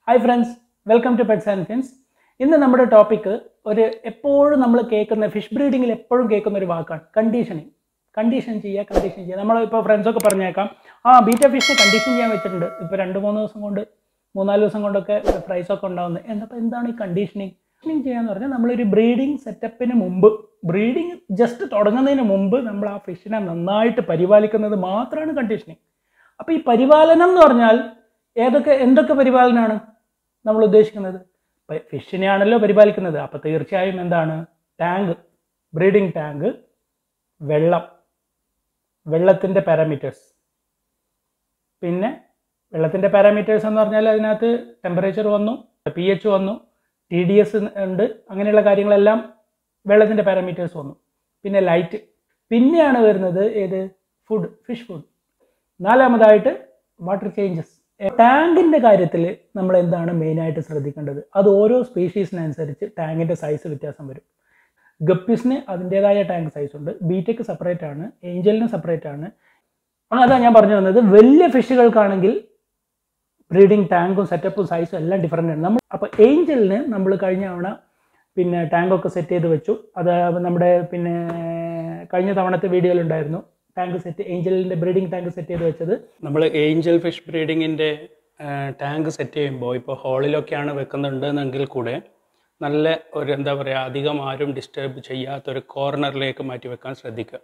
hi friends welcome to Pets and Fins ഇന്ന് നമ്മുടെ topic ഒരു എപ്പോഴും നമ്മൾ കേൾക്കുന്ന ഫിഷ് ബ്രീഡിങ്ങിൽ എപ്പോഴും കേൾക്കുന്ന ഒരു വാക്കാണ് കണ്ടീഷനിങ് കണ്ടീഷൻ ചെയ്യുക കണ്ടീഷൻ ചെയ്യുക നമ്മൾ ഇപ്പോൾ ഫ്രണ്ട്സൊക്കെ പറഞ്ഞേക്കാം ആ ബീറ്റ ഫിഷിനെ കണ്ടീഷൻ ചെയ്യാൻ വെച്ചിട്ടുണ്ട് ഇപ്പോൾ രണ്ട് മൂന്ന് ദിവസം കൊണ്ട് മൂന്നാല് ദിവസം കൊണ്ടൊക്കെ പ്രൈസൊക്കെ ഉണ്ടാവുന്നത് എന്നപ്പോൾ എന്താണ് ഈ കണ്ടീഷനിങ് കണ്ടീഷനിങ് ചെയ്യാന്ന് പറഞ്ഞാൽ നമ്മളൊരു ബ്രീഡിങ് സെറ്റപ്പിന് മുമ്പ് ബ്രീഡിങ് ജസ്റ്റ് തുടങ്ങുന്നതിന് മുമ്പ് നമ്മൾ ആ ഫിഷിനെ നന്നായിട്ട് പരിപാലിക്കുന്നത് മാത്രമാണ് കണ്ടീഷനിങ് അപ്പോൾ ഈ പരിപാലനം എന്ന് പറഞ്ഞാൽ ഏതൊക്കെ എന്തൊക്കെ പരിപാലനമാണ് നമ്മൾ ഉദ്ദേശിക്കുന്നത് പ- ഫിഷിനെയാണല്ലോ പരിപാലിക്കുന്നത് അപ്പോൾ തീർച്ചയായും എന്താണ് ടാങ്ക് ബ്രീഡിംഗ് ടാങ്ക് വെള്ളം വെള്ളത്തിൻ്റെ പാരാമീറ്റേഴ്സ് പിന്നെ വെള്ളത്തിൻ്റെ പാരാമീറ്റേഴ്സ് എന്ന് പറഞ്ഞാൽ അതിനകത്ത് ടെമ്പറേച്ചർ വന്നു പി എച്ച് വന്നു ടി ഡി എസ് ഉണ്ട് അങ്ങനെയുള്ള കാര്യങ്ങളെല്ലാം വെള്ളത്തിൻ്റെ പാരാമീറ്റേഴ്സ് വന്നു പിന്നെ ലൈറ്റ് പിന്നെയാണ് വരുന്നത് ഏത് ഫുഡ് ഫിഷ് ഫുഡ് നാലാമതായിട്ട് വാട്ടർ ചേഞ്ചസ് ടാങ്കിൻ്റെ കാര്യത്തിൽ നമ്മൾ എന്താണ് മെയിനായിട്ട് ശ്രദ്ധിക്കേണ്ടത് അത് ഓരോ സ്പീഷീസിനനുസരിച്ച് ടാങ്കിൻ്റെ സൈസ് വ്യത്യാസം വരും ഗപ്പീസിന് അതിൻ്റേതായ ടാങ്ക് സൈസ് ഉണ്ട് ബീറ്റയ്ക്ക് സെപ്പറേറ്റ് ആണ് ഏഞ്ചലിന് സെപ്പറേറ്റ് ആണ് ആ, അതാ ഞാൻ പറഞ്ഞു വന്നത് വലിയ ഫിഷുകൾക്കാണെങ്കിൽ ബ്രീഡിംഗ് ടാങ്കും സെറ്റപ്പും സൈസും എല്ലാം ഡിഫറെൻ്റ് ആണ് നമ്മൾ അപ്പോൾ ഏഞ്ചലിന് നമ്മൾ കഴിഞ്ഞ തവണ പിന്നെ ടാങ്കൊക്കെ സെറ്റ് ചെയ്ത് വെച്ചു അത് നമ്മുടെ പിന്നെ കഴിഞ്ഞ തവണത്തെ വീഡിയോയിലുണ്ടായിരുന്നു ടാങ്ക് സെറ്റ് ഏഞ്ചലിൻ്റെ ബ്രീഡിംഗ് ടാങ്ക് സെറ്റ് ചെയ്ത് വെച്ചത് നമ്മൾ ഏഞ്ചൽ ഫിഷ് ബ്രീഡിങ്ങിൻ്റെ ടാങ്ക് സെറ്റ് ചെയ്യുമ്പോൾ ഇപ്പോൾ ഹോളിലൊക്കെയാണ് വെക്കുന്നുണ്ടെന്നെങ്കിൽ കൂടെ നല്ല ഒരു എന്താ പറയുക അധികം ആരും ഡിസ്റ്റർബ് ചെയ്യാത്തൊരു കോർണറിലേക്ക് മാറ്റി വെക്കാൻ ശ്രദ്ധിക്കുക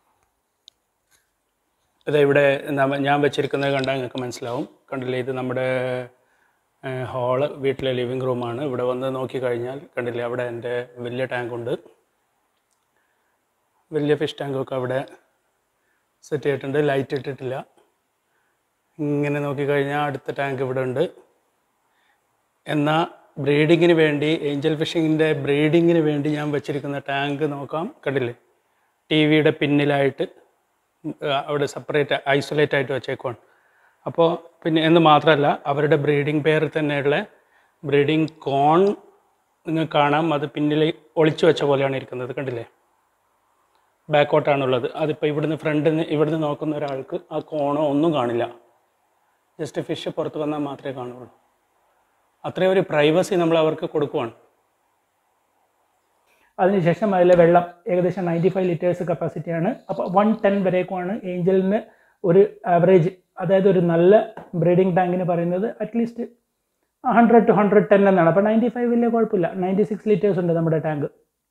ഇത് ഇവിടെ നമ്മ- ഞാൻ വെച്ചിരിക്കുന്നത് കണ്ടാൽ നിങ്ങൾക്ക് മനസ്സിലാവും കണ്ടില്ലേ ഇത് നമ്മുടെ ഹോള് വീട്ടിലെ ലിവിങ് റൂമാണ് ഇവിടെ വന്ന് നോക്കിക്കഴിഞ്ഞാൽ കണ്ടില്ലേ അവിടെ എൻ്റെ വലിയ ടാങ്കുണ്ട് വലിയ ഫിഷ് ടാങ്കൊക്കെ അവിടെ സെറ്റ് ചെയ്തിട്ടുണ്ട് ലൈറ്റ് ഇട്ടിട്ടില്ല ഇങ്ങനെ നോക്കിക്കഴിഞ്ഞാൽ അടുത്ത ടാങ്ക് ഇവിടെ ഉണ്ട് എന്നാൽ ബ്രീഡിങ്ങിന് വേണ്ടി ഏഞ്ചൽ ഫിഷിങ്ങിൻ്റെ ബ്രീഡിങ്ങിന് വേണ്ടി ഞാൻ വെച്ചിരിക്കുന്ന ടാങ്ക് നോക്കാം കണ്ടില്ലേ ടി വിയുടെ പിന്നിലായിട്ട് ഉം, ആ, അവിടെ സെപ്പറേറ്റ് ഐസൊലേറ്റ് ആയിട്ട് വെച്ചേക്കുവാണ് അപ്പോൾ പിന്നെ എന്ന് മാത്രമല്ല അവരുടെ ബ്രീഡിംഗ് പെയറിൽ തന്നെയുള്ള ബ്രീഡിംഗ് കോൺ നിങ്ങൾക്ക് കാണാം അത് പിന്നിൽ ഒളിച്ചു വെച്ച പോലെയാണ് ഇരിക്കുന്നത് കണ്ടില്ലേ ബാക്കോട്ടാണുള്ളത് അതിപ്പോൾ ഇവിടുന്ന് ഫ്രണ്ടിൽ നിന്ന് ഇവിടുന്ന് നോക്കുന്ന ഒരാൾക്ക് ആ കോണോ ഒന്നും കാണില്ല ജസ്റ്റ് ഫിഷ് പുറത്ത് വന്നാൽ മാത്രമേ കാണുള്ളൂ അത്രയും ഒരു പ്രൈവസി നമ്മൾ അവർക്ക് കൊടുക്കുവാണ് അതിനുശേഷം അതിലെ വെള്ളം ഏകദേശം നയൻറ്റി ഫൈവ് ലിറ്റേഴ്സ് കപ്പാസിറ്റിയാണ് അപ്പോൾ വൺ ടെൻ വരേക്കുമാണ് ഏഞ്ചലിന് ഒരു ആവറേജ് അതായത് ഒരു നല്ല ബ്രീഡിംഗ് ടാങ്കിന് പറയുന്നത് at least hundred two hundred ten എന്നാണ് അപ്പോൾ നയൻറ്റി ഫൈവ് വലിയ കുഴപ്പമില്ല നയൻറ്റി സിക്സ് ലിറ്റേഴ്സ് ഉണ്ട് നമ്മുടെ ടാങ്ക്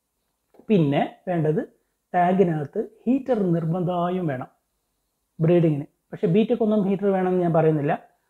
പിന്നെ വേണ്ടത് ടാങ്കിനകത്ത് ഹീറ്റർ നിർബന്ധമായും വേണം ബ്രീഡിങ്ങിന് പക്ഷേ ബീറ്റക്കൊന്നും ഹീറ്റർ വേണമെന്ന് ഞാൻ പറയുന്നില്ല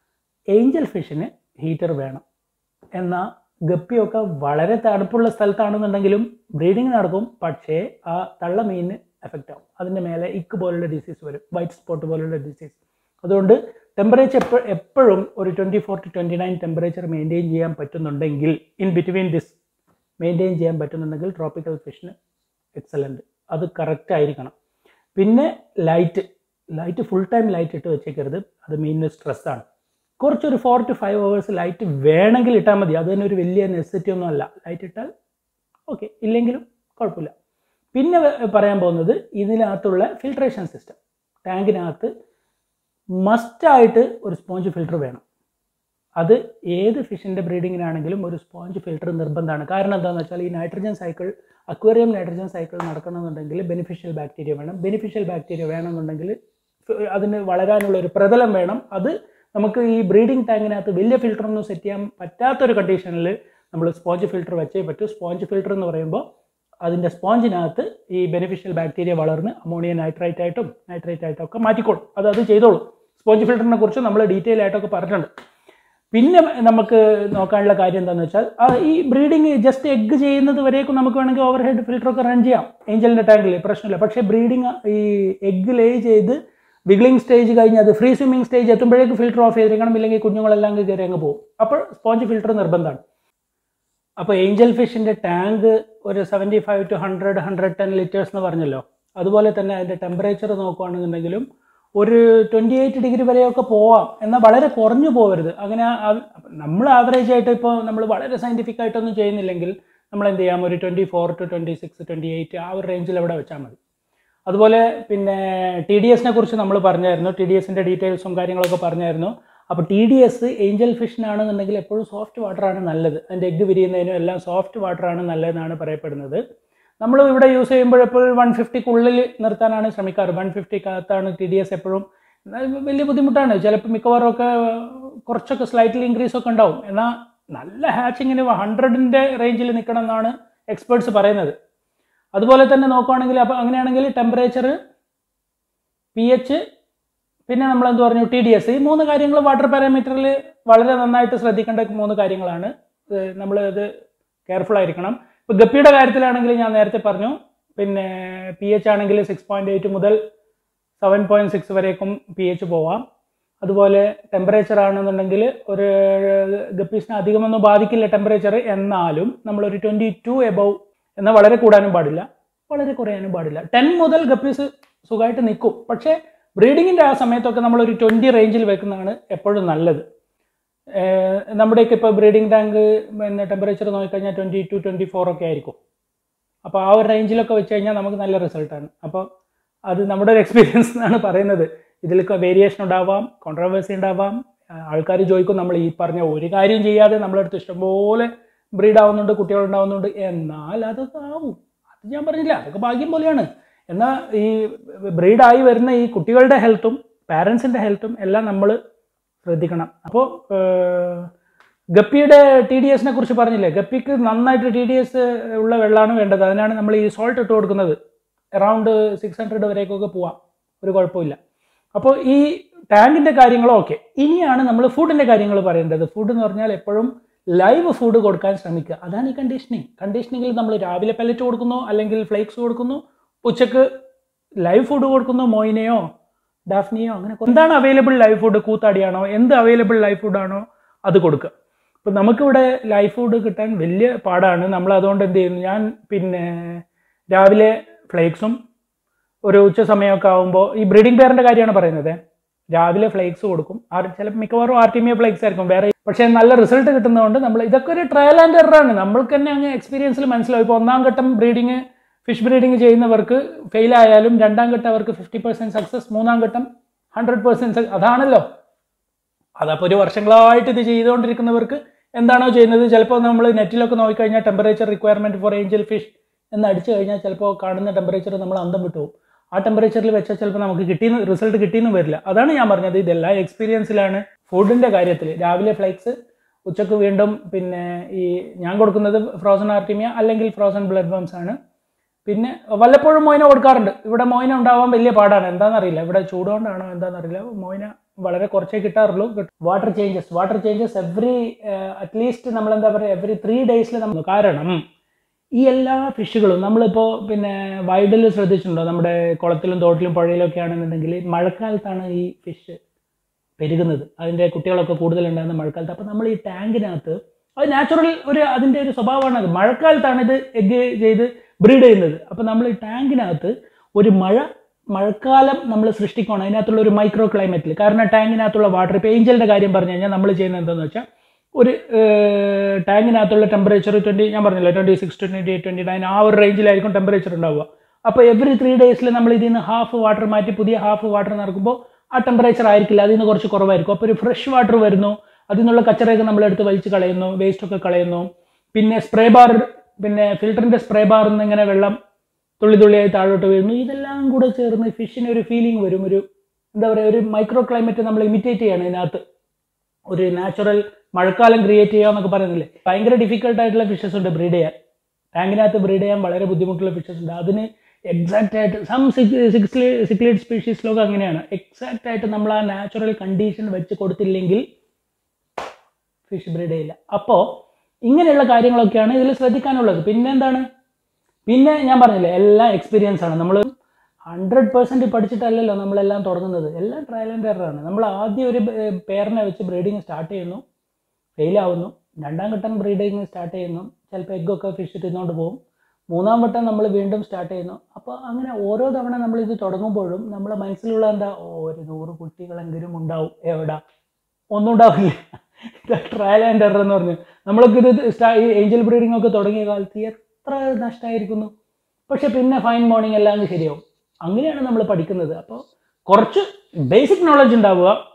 ഏഞ്ചൽ ഫിഷിന് ഹീറ്റർ വേണം എന്നാൽ ഗപ്പിയൊക്കെ വളരെ തണുപ്പുള്ള സ്ഥലത്താണെന്നുണ്ടെങ്കിലും ബ്രീഡിങ് നടക്കും പക്ഷേ ആ തള്ള മീനിന് എഫക്റ്റ് ആവും അതിൻ്റെ മേലെ ഇക്ക് പോലുള്ള ഡിസീസ് വരും വൈറ്റ് സ്പോട്ട് പോലുള്ള ഡിസീസ് അതുകൊണ്ട് ടെമ്പറേച്ചർ എപ്പോ എപ്പോഴും ഒരു twenty four to twenty nine temperature maintain ചെയ്യാൻ പറ്റുന്നുണ്ടെങ്കിൽ ഇൻ ബിറ്റ്വീൻ ദിസ് മെയിൻറ്റെയിൻ ചെയ്യാൻ പറ്റുന്നുണ്ടെങ്കിൽ ട്രോപ്പിക്കൽ ഫിഷിന് എക്സലൻറ്റ് അത് കറക്റ്റ് ആയിരിക്കണം പിന്നെ light light full time light ഇട്ട് വെച്ചേക്കരുത് അത് മീനിന് സ്ട്രെസ്സാണ് കുറച്ചൊരു four to five hours light വേണമെങ്കിൽ ഇട്ടാൽ മതി അത് തന്നെ ഒരു വലിയ നെസസിറ്റി ഒന്നും അല്ല ലൈറ്റ് ഇട്ടാൽ ഓക്കെ ഇല്ലെങ്കിലും കുഴപ്പമില്ല പിന്നെ വ- പറയാൻ പോകുന്നത് ഇതിനകത്തുള്ള ഫിൽട്രേഷൻ സിസ്റ്റം ടാങ്കിനകത്ത് മസ്റ്റായിട്ട് ഒരു സ്പോഞ്ച് ഫിൽറ്റർ വേണം അത് ഏത് ഫിഷിൻ്റെ ബ്രീഡിങ്ങിനാണെങ്കിലും ഒരു സ്പോഞ്ച് ഫിൽറ്റർ നിർബന്ധമാണ് കാരണം എന്താണെന്ന് വെച്ചാൽ ഈ nitrogen cycle aquarium nitrogen cycle നടക്കണമെന്നുണ്ടെങ്കിൽ ബെനിഫിഷ്യൽ ബാക്ടീരിയ വേണം ബെനിഫിഷ്യൽ ബാക്ടീരിയ വേണമെന്നുണ്ടെങ്കിൽ ഫ- അതിന് വളരാനുള്ള ഒരു പ്രതലം വേണം അത് നമുക്ക് ഈ ബ്രീഡിംഗ് ടാങ്കിനകത്ത് വലിയ ഫിൽറ്ററൊന്നും സെറ്റ് ചെയ്യാൻ പറ്റാത്തൊരു കണ്ടീഷനിൽ നമ്മൾ സ്പോഞ്ച് ഫിൽറ്റർ വെച്ചേ പറ്റൂ സ്പോഞ്ച് ഫിൽറ്റർ എന്ന് പറയുമ്പോൾ അതിൻ്റെ സ്പോഞ്ചിനകത്ത് ഈ ബെനിഫിഷ്യൽ ബാക്ടീരിയ വളർന്ന് അമോണിയ നൈട്രേറ്റ് ആയിട്ടും നൈട്രേറ്റ് ആയിട്ടും ഒക്കെ മാറ്റിക്കോളും അത് അത് ചെയ്തോളും സ്പോഞ്ച് ഫിൽറ്ററിനെ കുറിച്ച് നമ്മൾ ഡീറ്റെയിൽ ആയിട്ടൊക്കെ പറഞ്ഞിട്ടുണ്ട് പിന്നെ നമുക്ക് നോക്കാനുള്ള കാര്യം എന്താണെന്ന് വെച്ചാൽ ആ ഈ ബ്രീഡിങ് ജസ്റ്റ് എഗ്ഗ് ചെയ്യുന്നത് വരേക്കും നമുക്ക് വേണമെങ്കിൽ ഓവർ ഹെഡ് ഫിൽറ്ററൊക്കെ റൺ ചെയ്യാം ഏഞ്ചലിൻ്റെ ടാങ്കിൽ പ്രശ്നമില്ല പക്ഷേ ബ്രീഡിങ് ഈ എഗ്ഗ് ലേ ചെയ്ത് വിഗ്ലിംഗ് സ്റ്റേജ് കഴിഞ്ഞ് അത് ഫ്രീ സ്വിമ്മിംഗ് സ്റ്റേജ് എത്തുമ്പോഴേക്ക് ഫിൽറ്റർ ഓഫ് ചെയ്തിരിക്കണം ഇല്ലെങ്കിൽ കുഞ്ഞുങ്ങളെല്ലാം അങ്ങ് കയറി അങ്ങ് പോകും അപ്പോൾ സ്പോഞ്ച് ഫിൽറ്റർ നിർബന്ധമാണ് അപ്പോൾ ഏഞ്ചൽ ഫിഷിൻ്റെ ടാങ്ക് ഒരു seventy five to hundred hundred ten litres എന്ന് പറഞ്ഞല്ലോ അതുപോലെ തന്നെ അതിൻ്റെ ടെമ്പറേച്ചർ നോക്കുകയാണെന്നുണ്ടെങ്കിലും ഒരു ട്വൻറ്റി എയ്റ്റ് ഡിഗ്രി വരെയൊക്കെ പോവാം എന്നാൽ വളരെ കുറഞ്ഞു പോകരുത് അങ്ങനെ ആ- നമ്മൾ ആവറേജ് ആയിട്ട് ഇപ്പോൾ നമ്മൾ വളരെ സയൻറ്റിഫിക് ആയിട്ടൊന്നും ചെയ്യുന്നില്ലെങ്കിൽ നമ്മൾ എന്ത് ചെയ്യാം ഒരു twenty four to twenty six twenty eight ആ ഒരു റേഞ്ചിൽ അവിടെ വെച്ചാൽ മതി അതുപോലെ പിന്നെ ടി ഡി എസിനെ കുറിച്ച് നമ്മൾ പറഞ്ഞായിരുന്നു ടി ഡി എസിൻ്റെ ഡീറ്റെയിൽസും കാര്യങ്ങളൊക്കെ പറഞ്ഞായിരുന്നു അപ്പോൾ ടി ഡി എസ് ഏഞ്ചൽ ഫിഷിനാണെന്നുണ്ടെങ്കിൽ എപ്പോഴും സോഫ്റ്റ് വാട്ടറാണ് നല്ലത് അതിൻ്റെ എഗ്ഗ് വിരിയുന്നതിനും എല്ലാം സോഫ്റ്റ് വാട്ടറാണ് നല്ലതെന്നാണ് പറയപ്പെടുന്നത് നമ്മൾ ഇവിടെ യൂസ് ചെയ്യുമ്പോൾ എപ്പോഴും വൺ ഫിഫ്റ്റിക്കുള്ളിൽ നിർത്താനാണ് ശ്രമിക്കാറ് വൺ ഫിഫ്റ്റിക്കകത്താണ് ടി ഡി എസ് എപ്പോഴും എന്നാൽ വലിയ ബുദ്ധിമുട്ടാണ് ചിലപ്പോൾ മിക്കവാറും ഒക്കെ കുറച്ചൊക്കെ സ്ലൈറ്റ്ലി ഇൻക്രീസ് ഒക്കെ ഉണ്ടാവും എന്നാൽ നല്ല ഹാച്ചിങ്ങിന് ഹൺഡ്രഡിൻ്റെ റേഞ്ചിൽ നിൽക്കണം എന്നാണ് എക്സ്പേർട്സ് പറയുന്നത് അതുപോലെ തന്നെ നോക്കുകയാണെങ്കിൽ അപ്പോൾ അങ്ങനെയാണെങ്കിൽ ടെമ്പറേച്ചർ പി എച്ച് പിന്നെ നമ്മൾ എന്ത് പറഞ്ഞു ടി ഡി എസ് ഈ മൂന്ന് കാര്യങ്ങൾ വാട്ടർ പാരാമീറ്ററിൽ വളരെ നന്നായിട്ട് ശ്രദ്ധിക്കേണ്ട മൂന്ന് കാര്യങ്ങളാണ് നമ്മൾ ഇത് കെയർഫുൾ ആയിരിക്കണം ഇപ്പോൾ ഗപ്പിയുടെ കാര്യത്തിലാണെങ്കിൽ ഞാൻ നേരത്തെ പറഞ്ഞു പിന്നെ പി എച്ച് ആണെങ്കിൽ സിക്സ് പോയിൻറ്റ് എയ്റ്റ് മുതൽ സെവൻ പോയിൻറ്റ് സിക്സ് വരേക്കും പി എച്ച് പോവാം അതുപോലെ ടെമ്പറേച്ചർ ആണെന്നുണ്ടെങ്കിൽ ഒരു ഗപ്പീസിനെ അധികമൊന്നും ബാധിക്കില്ല ടെമ്പറേച്ചർ എന്നാലും നമ്മളൊരു ട്വൻറ്റി ടു എബവ് എന്നാൽ വളരെ കൂടാനും പാടില്ല വളരെ കുറയാനും പാടില്ല ടെൻ മുതൽ ഗപ്പീസ് സുഖമായിട്ട് നിൽക്കും പക്ഷേ ബ്രീഡിങ്ങിൻ്റെ ആ സമയത്തൊക്കെ നമ്മളൊരു ട്വൻറ്റി റേഞ്ചിൽ വെക്കുന്നതാണ് എപ്പോഴും നല്ലത് ഏഹ് നമ്മുടെയൊക്കെ ഇപ്പോൾ ബ്രീഡിംഗ് ടാങ്ക് പിന്നെ ടെമ്പറേച്ചർ നോക്കിക്കഴിഞ്ഞാൽ ട്വൻറ്റി ടു ട്വൻറ്റി ഫോർ ഒക്കെ ആയിരിക്കും അപ്പോൾ ആ ഒരു റേഞ്ചിലൊക്കെ വെച്ച് കഴിഞ്ഞാൽ നമുക്ക് നല്ല റിസൾട്ടാണ് അപ്പോൾ അത് നമ്മുടെ ഒരു എക്സ്പീരിയൻസ് എന്നാണ് പറയുന്നത് ഇതിലൊക്കെ വേരിയേഷൻ ഉണ്ടാവാം കോൺട്രവേഴ്സി ഉണ്ടാവാം ആൾക്കാർ ചോദിക്കും നമ്മൾ ഈ പറഞ്ഞ ഒരു കാര്യം ചെയ്യാതെ നമ്മളടുത്ത് ഇഷ്ടംപോലെ ബ്രീഡ് ആവുന്നുണ്ട് കുട്ടികൾ ഉണ്ടാവുന്നുണ്ട് എന്നാൽ അതൊക്കെ ആവും അത് ഞാൻ പറഞ്ഞില്ല അതൊക്കെ ഭാഗ്യം പോലെയാണ് എന്നാൽ ഈ ബ്രീഡായി വരുന്ന ഈ കുട്ടികളുടെ ഹെൽത്തും പാരൻസിൻ്റെ ഹെൽത്തും എല്ലാം നമ്മൾ ശ്രദ്ധിക്കണം അപ്പോൾ ഗപ്പിയുടെ ടി ഡി എസിനെ കുറിച്ച് പറഞ്ഞില്ലേ ഗപ്പിക്ക് നന്നായിട്ട് ടി ഡി എസ് ഉള്ള വെള്ളമാണ് വേണ്ടത് അതിനാണ് നമ്മൾ ഈ സോൾട്ട് ഇട്ട് കൊടുക്കുന്നത് അറൗണ്ട് സിക്സ് ഹൺഡ്രഡ് വരേക്കൊക്കെ പോവാം ഒരു കുഴപ്പമില്ല അപ്പോൾ ഈ ടാങ്കിൻ്റെ കാര്യങ്ങളും ഓക്കെ ഇനിയാണ് നമ്മൾ ഫുഡിൻ്റെ കാര്യങ്ങൾ പറയേണ്ടത് ഫുഡ് എന്ന് പറഞ്ഞാൽ എപ്പോഴും ലൈവ് ഫുഡ് കൊടുക്കാൻ ശ്രമിക്കുക അതാണ് ഈ കണ്ടീഷനിങ് കണ്ടീഷനിങ്ങിൽ നമ്മൾ രാവിലെ പെല്ലറ്റ് കൊടുക്കുന്നു അല്ലെങ്കിൽ ഫ്ലേക്സ് കൊടുക്കുന്നു ഉച്ചക്ക് ലൈവ് ഫുഡ് കൊടുക്കുന്നു മോയിനെയോ ഡാഫ്നിയോ അങ്ങനെ എന്താണ് അവൈലബിൾ ലൈവ് ഫുഡ് കൂത്താടിയാണോ എന്ത് അവൈലബിൾ ലൈവ് ഫുഡാണോ അത് കൊടുക്കുക ഇപ്പം നമുക്കിവിടെ ലൈവ് ഫുഡ് കിട്ടാൻ വലിയ പാടാണ് നമ്മൾ അതുകൊണ്ട് എന്ത് ചെയ്യുന്നു ഞാൻ പിന്നെ രാവിലെ ഫ്ലേക്സും ഒരു ഉച്ച സമയമൊക്കെ ആകുമ്പോൾ ഈ ബ്രീഡിംഗ് പെയറിൻ്റെ കാര്യമാണ് പറയുന്നത് രാവിലെ ഫ്ലേക്സ് കൊടുക്കും ആർ ചിലപ്പോൾ മിക്കവാറും ആർട്ടിമിയ ഫ്ലേക്സ് ആയിരിക്കും വേറെ പക്ഷേ നല്ല റിസൾട്ട് കിട്ടുന്നതുകൊണ്ട് നമ്മൾ ഇതൊക്കെ ഒരു ട്രയൽ ആൻഡ് എററാണ് നമ്മൾക്ക് തന്നെ അങ്ങ് എക്സ്പീരിയൻസിൽ മനസ്സിലാവും ഇപ്പോൾ ഒന്നാം ഘട്ടം ബ്രീഡിങ് ഫിഷ് ബ്രീഡിങ് ചെയ്യുന്നവർക്ക് ഫെയിൽ ആയാലും രണ്ടാം ഘട്ടം അവർക്ക് ഫിഫ്റ്റി പെർസെൻറ്റ് സക്സസ് മൂന്നാം ഘട്ടം ഹൺഡ്രഡ് പെർസെൻറ്റ് അതാണല്ലോ അതപ്പോൾ ഒരു വർഷങ്ങളായിട്ട് ഇത് ചെയ്തുകൊണ്ടിരിക്കുന്നവർക്ക് എന്താണോ ചെയ്യുന്നത് ചിലപ്പോൾ നമ്മൾ നെറ്റിലൊക്കെ നോക്കിക്കഴിഞ്ഞാൽ temperature requirement for angel fish എന്ന് അടിച്ചു കഴിഞ്ഞാൽ ചിലപ്പോൾ കാണുന്ന ടെമ്പറേച്ചർ നമ്മൾ അന്തം വിട്ടു പോകും ആ ടെമ്പറേച്ചറിൽ വെച്ചാൽ ചിലപ്പോൾ നമുക്ക് കിട്ടിയെന്ന് റിസൾട്ട് കിട്ടിയെന്ന് വരില്ല അതാണ് ഞാൻ പറഞ്ഞത് ഇതെല്ലാം എക്സ്പീരിയൻസിലാണ് ഫുഡിൻ്റെ കാര്യത്തിൽ രാവിലെ ഫ്ലേക്സ് ഉച്ചക്ക് വീണ്ടും പിന്നെ ഈ ഞാൻ കൊടുക്കുന്നത് ഫ്രോസൺ ആർട്ടിമിയ അല്ലെങ്കിൽ ഫ്രോസൺ ബ്ലഡ് ബംസ് ആണ് പിന്നെ വല്ലപ്പോഴും മോയിന കൊടുക്കാറുണ്ട് ഇവിടെ മോയിന ഉണ്ടാവാൻ വലിയ പാടാണ് എന്താണെന്നറിയില്ല ഇവിടെ ചൂടുകൊണ്ടാണോ എന്താണെന്നറിയില്ല മോയിന വളരെ കുറച്ചേ കിട്ടാറുള്ളൂ water changes water changes every at least നമ്മൾ എന്താ പറയുക എവറി ത്രീ ഡേയ്സിൽ നമ്മൾ കാരണം ഈ എല്ലാ ഫിഷുകളും നമ്മളിപ്പോൾ പിന്നെ വൈഡിൽ ശ്രദ്ധിച്ചിട്ടുണ്ടോ നമ്മുടെ കുളത്തിലും തോട്ടിലും പുഴയിലും ഒക്കെ ആണെന്നുണ്ടെങ്കിൽ മഴക്കാലത്താണ് ഈ ഫിഷ് പെരുകുന്നത് അതിൻ്റെ കുട്ടികളൊക്കെ കൂടുതലുണ്ടാകുന്ന മഴക്കാലത്ത് അപ്പോൾ നമ്മൾ ഈ ടാങ്കിനകത്ത് അത് നാച്ചുറൽ ഒരു അതിൻ്റെ ഒരു സ്വഭാവമാണ് അത് മഴക്കാലത്താണ് ഇത് എഗ് ചെയ്ത് ബ്രീഡ് ചെയ്യുന്നത് അപ്പോൾ നമ്മൾ ഈ ടാങ്കിനകത്ത് ഒരു മഴ മഴക്കാലം നമ്മൾ സൃഷ്ടിക്കണം അതിനകത്തുള്ള ഒരു മൈക്രോ ക്ലൈമറ്റിൽ കാരണം ടാങ്കിനകത്തുള്ള വാട്ടർ ഇപ്പോൾ ഏഞ്ചലിൻ്റെ കാര്യം പറഞ്ഞു കഴിഞ്ഞാൽ നമ്മൾ ചെയ്യുന്നത് എന്താണെന്ന് വെച്ചാൽ ഒരു ടാങ്കിനകത്തുള്ള ടെമ്പറേച്ചർ ട്വൻറ്റി ഞാൻ പറഞ്ഞില്ല twenty six twenty eight twenty nine ആ ഒരു റേഞ്ചിലായിരിക്കും ടെമ്പറേച്ചർ ഉണ്ടാവുക അപ്പോൾ എവറി ത്രീ ഡേയ്സിൽ നമ്മൾ ഇതിൽ നിന്ന് ഹാഫ് വാട്ടർ മാറ്റി പുതിയ ഹാഫ് വാട്ടർ നടക്കുമ്പോൾ ആ ടെമ്പറേച്ചർ ആയിരിക്കില്ല അതിൽ നിന്ന് കുറച്ച് കുറവായിരിക്കും അപ്പോൾ ഒരു ഫ്രഷ് വാട്ടർ വരുന്നു അതിൽ നിന്നുള്ള കച്ചറയൊക്കെ നമ്മൾ എടുത്ത് വലിച്ച് കളയുന്നു വേസ്റ്റൊക്കെ കളയുന്നു പിന്നെ സ്പ്രേ ബാർ പിന്നെ ഫിൽറ്ററിൻ്റെ സ്പ്രേ ബാറിൽ നിന്ന് ഇങ്ങനെ വെള്ളം തുള്ളി തുള്ളിയായി താഴോട്ട് വീഴുന്നു ഇതെല്ലാം കൂടെ ചേർന്ന് ഫിഷിന് ഒരു ഫീലിംഗ് വരും ഒരു എന്താ പറയുക ഒരു മൈക്രോ ക്ലൈമറ്റ് നമ്മൾ ഇമിറ്റേറ്റ് ചെയ്യണം ഇതിനകത്ത് ഒരു നാച്ചുറൽ മഴക്കാലം ക്രിയേറ്റ് ചെയ്യുക എന്നൊക്കെ പറയുന്നില്ലേ ഭയങ്കര ഡിഫിക്കൽട്ട് ആയിട്ടുള്ള ഫിഷസ് ഉണ്ട് ബ്രീഡ് ചെയ്യാൻ ടാങ്കിനകത്ത് ബ്രീഡ് ചെയ്യാൻ വളരെ ബുദ്ധിമുട്ടുള്ള ഫിഷസ് ഉണ്ട് അതിന് എക്സാക്റ്റ് ആയിട്ട് സം സിക്സ് സിക്ലേഡ് സ്പീഷീസിലൊക്കെ അങ്ങനെയാണ് എക്സാക്റ്റ് ആയിട്ട് നമ്മൾ ആ നാച്ചുറൽ കണ്ടീഷൻ വെച്ച് കൊടുത്തില്ലെങ്കിൽ ഫിഷ് ബ്രീഡ് ചെയ്യില്ല അപ്പോൾ ഇങ്ങനെയുള്ള കാര്യങ്ങളൊക്കെയാണ് ഇതിൽ ശ്രദ്ധിക്കാനുള്ളത് പിന്നെ എന്താണ് പിന്നെ ഞാൻ പറഞ്ഞില്ലേ എല്ലാം എക്സ്പീരിയൻസ് ആണ് നമ്മൾ ഹൺഡ്രഡ് പെർസെൻറ്റ് പഠിച്ചിട്ടല്ലല്ലോ നമ്മളെല്ലാം തുടങ്ങുന്നത് എല്ലാം ട്രയൽ ആൻഡ് എററാണ് നമ്മൾ ആദ്യം ഒരു പേരിനെ വെച്ച് ബ്രീഡിങ് സ്റ്റാർട്ട് ചെയ്യുന്നു ഫെയിൽ ആവുന്നു രണ്ടാം ഘട്ടം ബ്രീഡിങ് സ്റ്റാർട്ട് ചെയ്യുന്നു ചിലപ്പോൾ എഗ്ഗൊക്കെ ഫിഷ് തിന്നുകൊണ്ട് പോകും മൂന്നാം വട്ടം നമ്മൾ വീണ്ടും സ്റ്റാർട്ട് ചെയ്യുന്നു അപ്പോൾ അങ്ങനെ ഓരോ തവണ നമ്മൾ ഇത് തുടങ്ങുമ്പോഴും നമ്മളെ മനസ്സിലുള്ള എന്താ ഓ, ഒരു നൂറ് കുട്ടികളെങ്കിലും ഉണ്ടാവും എവിടെ ഒന്നും ഉണ്ടാവില്ല ട്രയൽ ആൻഡ് എറർ എന്ന് പറഞ്ഞു നമ്മളൊക്കെ ഇത് സ്റ്റാ- ഈ ഏഞ്ചൽ ബ്രീഡിംഗ് ഒക്കെ തുടങ്ങിയ കാലത്ത് എത്ര നഷ്ടമായിരിക്കുന്നു പക്ഷെ പിന്നെ ഫൈൻ മോർണിംഗ് എല്ലാം അങ്ങ് ശരിയാവും അങ്ങനെയാണ് നമ്മൾ പഠിക്കുന്നത് അപ്പോൾ കുറച്ച് ബേസിക് നോളജ് ഉണ്ടാവുക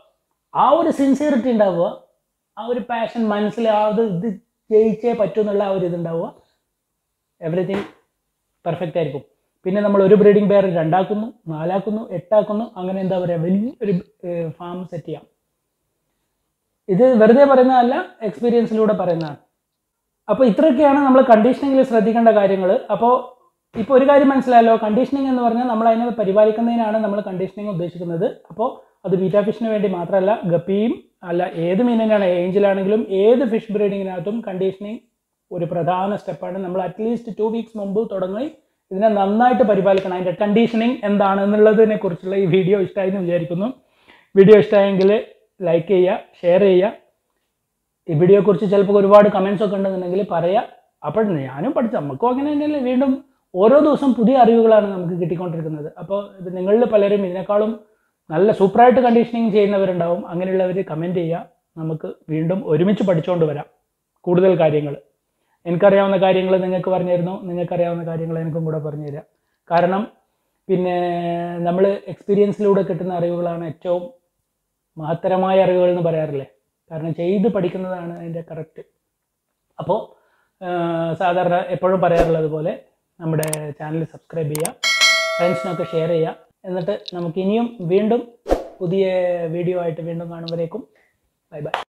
ആ ഒരു സിൻസിയറിറ്റി ഉണ്ടാവുക ആ ഒരു പാഷൻ മനസ്സിൽ ആ ഇത് ഇത് ജയിച്ചേ പറ്റൂ എന്നുള്ള ആ ഒരു ഇതുണ്ടാവുക എവറിഥിങ് പെർഫെക്റ്റ് ആയിരിക്കും പിന്നെ നമ്മൾ ഒരു ബ്രീഡിംഗ് പെയർ രണ്ടാക്കുന്നു നാലാക്കുന്നു എട്ടാക്കുന്നു അങ്ങനെ എന്താ പറയുക വലിയൊരു ഫാം സെറ്റ് ചെയ്യാം ഇത് വെറുതെ പറയുന്നതല്ല എക്സ്പീരിയൻസിലൂടെ പറയുന്നതാണ് അപ്പോൾ ഇത്രയൊക്കെയാണ് നമ്മൾ കണ്ടീഷനിങ്ങിൽ ശ്രദ്ധിക്കേണ്ട കാര്യങ്ങൾ അപ്പോൾ ഇപ്പോൾ ഒരു കാര്യം മനസ്സിലായല്ലോ കണ്ടീഷനിങ് എന്ന് പറഞ്ഞാൽ നമ്മൾ അതിനെ പരിപാലിക്കുന്നതിനാണ് നമ്മൾ കണ്ടീഷനിങ് ഉദ്ദേശിക്കുന്നത് അപ്പോൾ അത് ബീറ്റാ ഫിഷിന് വേണ്ടി മാത്രമല്ല ഗപ്പിയും അല്ല ഏത് മീനിനാണ് ഏഞ്ചിലാണെങ്കിലും ഏത് ഫിഷ് ബ്രീഡിങ്ങിനകത്തും കണ്ടീഷനിങ് ഒരു പ്രധാന സ്റ്റെപ്പാണ് നമ്മൾ അറ്റ്ലീസ്റ്റ് ടു വീക്സ് മുമ്പ് തുടങ്ങി ഇതിനെ നന്നായിട്ട് പരിപാലിക്കണം അതിൻ്റെ കണ്ടീഷനിങ് എന്താണെന്നുള്ളതിനെ കുറിച്ചുള്ള ഈ വീഡിയോ ഇഷ്ടമായി എന്ന് വിചാരിക്കുന്നു വീഡിയോ ഇഷ്ടമായെങ്കിൽ ലൈക്ക് ചെയ്യുക ഷെയർ ചെയ്യുക ഈ വീഡിയോയെക്കുറിച്ച് ചിലപ്പോൾ ഒരുപാട് കമൻസ് ഒക്കെ ഉണ്ടെന്നുണ്ടെങ്കിൽ പറയാം അപ്പോൾ ഞാനും പഠിച്ചു നമുക്കും അങ്ങനെ തന്നെയല്ലേ വീണ്ടും ഓരോ ദിവസം പുതിയ അറിവുകളാണ് നമുക്ക് കിട്ടിക്കൊണ്ടിരിക്കുന്നത് അപ്പോൾ ഇത് നിങ്ങളിൽ പലരും ഇതിനേക്കാളും നല്ല സൂപ്പറായിട്ട് കണ്ടീഷനിങ് ചെയ്യുന്നവരുണ്ടാവും അങ്ങനെയുള്ളവർ കമൻറ്റ് ചെയ്യുക നമുക്ക് വീണ്ടും ഒരുമിച്ച് പഠിച്ചുകൊണ്ട് വരാം കൂടുതൽ കാര്യങ്ങൾ എനിക്കറിയാവുന്ന കാര്യങ്ങൾ നിങ്ങൾക്ക് പറഞ്ഞു തരുന്നു നിങ്ങൾക്കറിയാവുന്ന കാര്യങ്ങൾ എനിക്കും കൂടെ പറഞ്ഞു തരാം കാരണം പിന്നെ നമ്മൾ എക്സ്പീരിയൻസിലൂടെ കിട്ടുന്ന അറിവുകളാണ് ഏറ്റവും മഹത്തരമായ അറിവുകൾ എന്ന് പറയാറില്ലേ കാരണം ചെയ്ത് പഠിക്കുന്നതാണ് അതിൻ്റെ കറക്റ്റ് അപ്പോൾ സാധാരണ എപ്പോഴും പറയാറുള്ളത് പോലെ നമ്മുടെ ചാനൽ സബ്സ്ക്രൈബ് ചെയ്യുക ഫ്രണ്ട്സിനൊക്കെ ഷെയർ ചെയ്യുക എന്നിട്ട് നമുക്ക് ഇനിയും വീണ്ടും പുതിയ വീഡിയോ ആയിട്ട് വീണ്ടും കാണുമ്പോഴേക്കും ബൈ ബൈ